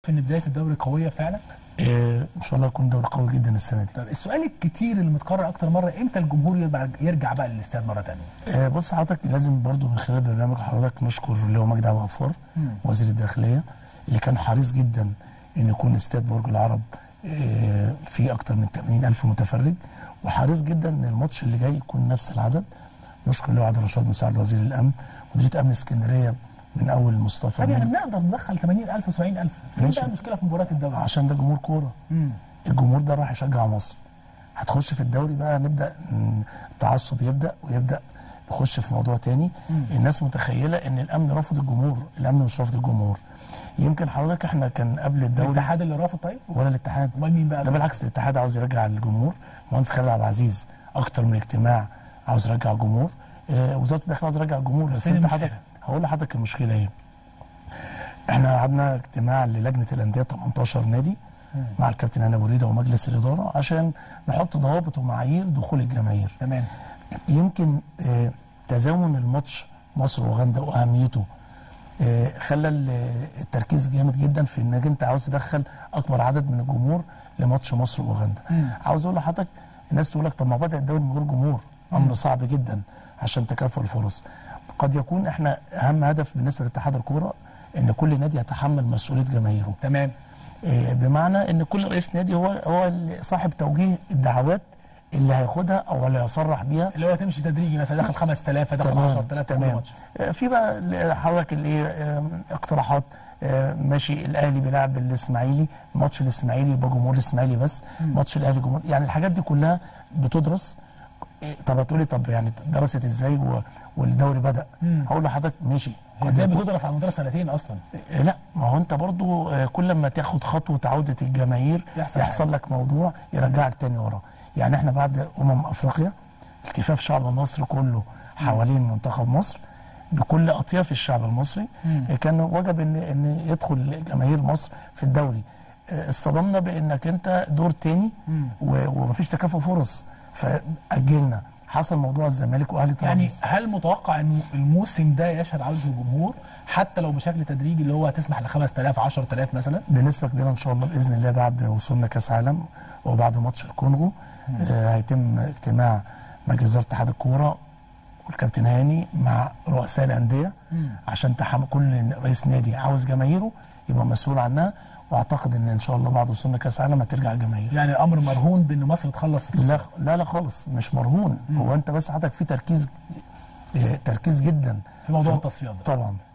ان بدايه الدوري قويه فعلا آه، ان شاء الله يكون دوري قوي جدا السنه دي طب السؤال الكتير اللي متكرر اكتر مره امتى الجمهور يرجع يرجع بقى للاستاد مره ثانيه آه، بص حضرتك لازم برضو من خلال برنامج حضرتك نشكر اللي هو مجدي عبد الغفار وزير الداخليه اللي كان حريص جدا ان يكون استاد برج العرب آه، فيه اكتر من 80 الف متفرج وحريص جدا ان الماتش اللي جاي يكون نفس العدد نشكر اللي هو عادل رشاد مساعد وزير الامن مديريه امن اسكندريه من اول مصطفى طب يعني منى. بنقدر ندخل 80000 و70000 فين ماشي. بقى المشكله في مباراه الدوري عشان ده جمهور كوره مم. الجمهور ده راح يشجع مصر هتخش في الدوري بقى نبدا ن- التعصب يبدا ويبدا نخش في موضوع تاني الناس متخيله ان الامن رافض الجمهور الامن مش رافض الجمهور يمكن حضرتك احنا كان قبل الدوري الاتحاد اللي رافض طيب ولا الاتحاد امال مين بقى ده بالعكس الاتحاد عاوز يرجع الجمهور مهندس خالد عبد العزيز اكتر من اجتماع عاوز يرجع الجمهور آه وزاره الداخليه عاوز ترجع الجمهور بس فين انت المشكلة؟ حضرتك هقول لحضرتك المشكله ايه احنا قعدنا اجتماع للجنه الانديه 18 نادي مع الكابتن هنا بريده ومجلس الاداره عشان نحط ضوابط ومعايير دخول الجماهير تمام يمكن آه، تزامن الماتش مصر واوغندا واهميته آه، خلى ال- التركيز جامد جدا في انك انت عاوز تدخل اكبر عدد من الجمهور لماتش مصر واوغندا عاوز اقول لحضرتك الناس تقول لك طب ما بدا الدوري من غير جمهور امر صعب جدا عشان تكافؤ الفرص قد يكون احنا اهم هدف بالنسبه لاتحاد الكوره ان كل نادي يتحمل مسؤوليه جماهيره تمام آه، بمعنى ان كل رئيس نادي هو هو اللي صاحب توجيه الدعوات اللي هياخدها او اللي هيصرح بيها اللي هو تمشي تدريجي مثلا داخل 5000 داخل 10000 في كل تمام ماتش آه، في بقى ال- حضرتك الايه آه، اقتراحات آه، ماشي الاهلي بيلعب الاسماعيلي ماتش الاسماعيلي يبقى جمهور الاسماعيلي بس ماتش الاهلي جمهور يعني الحاجات دي كلها بتدرس آه، طب هتقولي طب يعني درست ازاي و- والدوري بدا هقول لحضرتك ماشي قد ازاي يكون- بتدرس على مدار سنتين اصلا آه، لا ما هو انت برضو آه، كل ما تاخد خطوه عوده الجماهير يحصل يحصل لك موضوع يرجعك تاني ورا يعني احنا بعد امم افريقيا التفاف شعب مصر كله حوالين منتخب مصر بكل اطياف الشعب المصري آه، كان وجب ان ان يدخل جماهير مصر في الدوري آه، اصطدمنا بانك انت دور تاني و- ومفيش تكافؤ فرص فاجلنا حصل موضوع الزمالك واهلي يعني طرابلس هل متوقع ان الموسم ده يشهد عوده الجمهور حتى لو بشكل تدريجي اللي هو هتسمح ل 5000 10000 مثلا بنسبه كبيره ان شاء الله باذن الله بعد وصولنا كاس عالم وبعد ماتش الكونغو آه هيتم اجتماع مجلس اداره اتحاد الكوره والكابتن هاني مع رؤساء الانديه عشان تحمل كل رئيس نادي عاوز جماهيره يبقى مسؤول عنها واعتقد ان ان شاء الله بعد وصولنا كاس عالم هترجع الجماهير يعني الامر مرهون بان مصر تخلص لا لا لا خالص مش مرهون هو انت بس حضرتك في تركيز آه، تركيز جدا في موضوع التصفيات ده طبعا